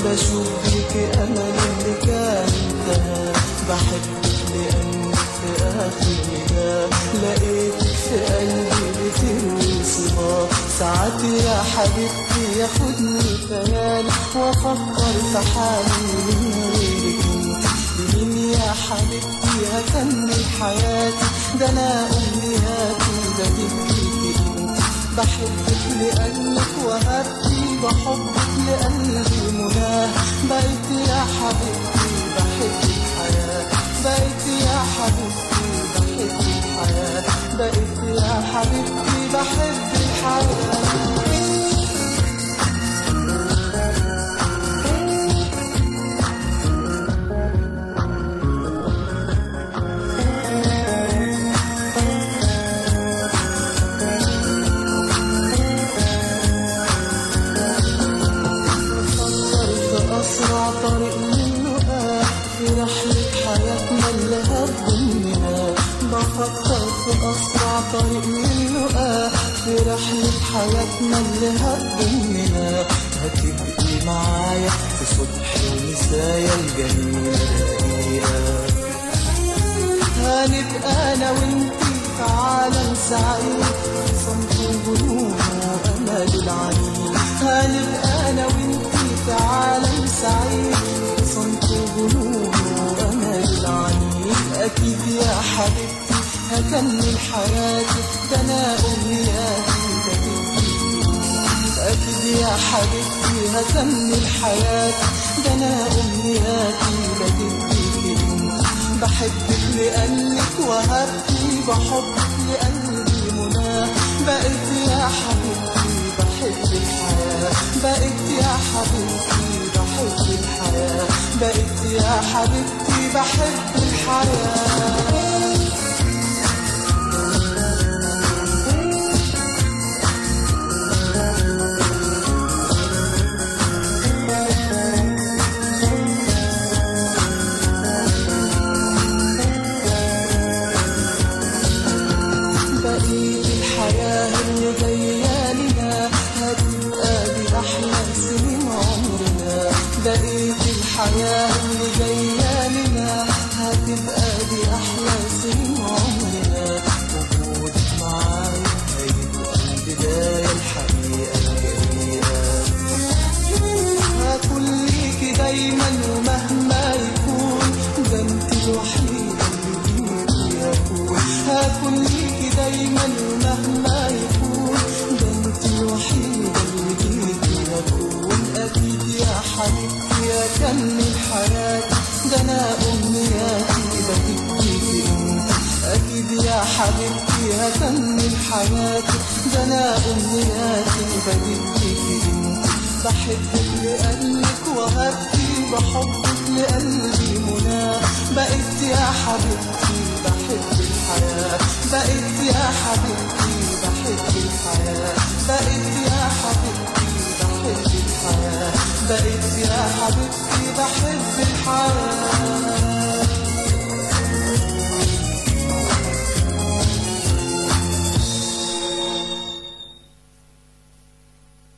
بشوف بيك امل اللي كان انتهى بحبك لانك في اخر نداء لقيتك في قلبي بتروي صبا ساعات يا حبيبتي ياخدني خيال وافكر في حالي من غيرك انت مين يا حبيبتي هكمل حياتي ده انا امنياتي ده تبكيكي انت بحبك لانك وهبتي بحبك لقلبي مناه بقيت يا حبيبتي بحب الحياة بقيت يا حبيبتي بحب الحياة بقيت يا حبيبتي بحب الحياة فكرت أسرع طريق للقاء في رحلة حياتنا اللي هتضمنا بفكر في أسرع طريق للقاء في رحلة حياتنا اللي هتضمنا هتبقي معايا في صبح ومسايا الجميلة دقيقة هنبقى انا وانتي في عالم سعيد صمت الجنون وامل العنيد هنبقى انا وانتي في عالم سعيد صمت الجنون وامل العنيد اكيد يا حبيبتي هكمل حياتي ده انا امنياتي ده تبقي أكيد يا حبيبتي هكمل حياتي ده أنا أمنياتي بديك أنت بحبك لأنك وهبتي بحبك لقلبي مناه بقيت يا حبيبتي بحب الحياة بقيت يا حبيبتي بحب الحياة بقيت يا حبيبتي بحب الحياة بقيت الحياة اللي جاية لنا هتبقى دي أحلى سنين عمرنا بقيت الحياة اللي جاية لنا هتبقى دي أحلى سنين عمرنا وجودك معايا هيبقى البداية الحقيقة الجميلة هكون ليكي دايما ومهما يكون ده انت الوحيدة اللي بيكي هكون هكون ليكي دايما ومهما يكون ده انت الوحيدة اللي بيكي هكون أكيد يا حبيبتي أكمل حياتي ده أنا أمنياتي بتبكيكي انت أكيد يا حبيبتي هكمل حياتي ده أنا أمنياتي بتبكيكي انت بحبك لأنك وهبتي بحبك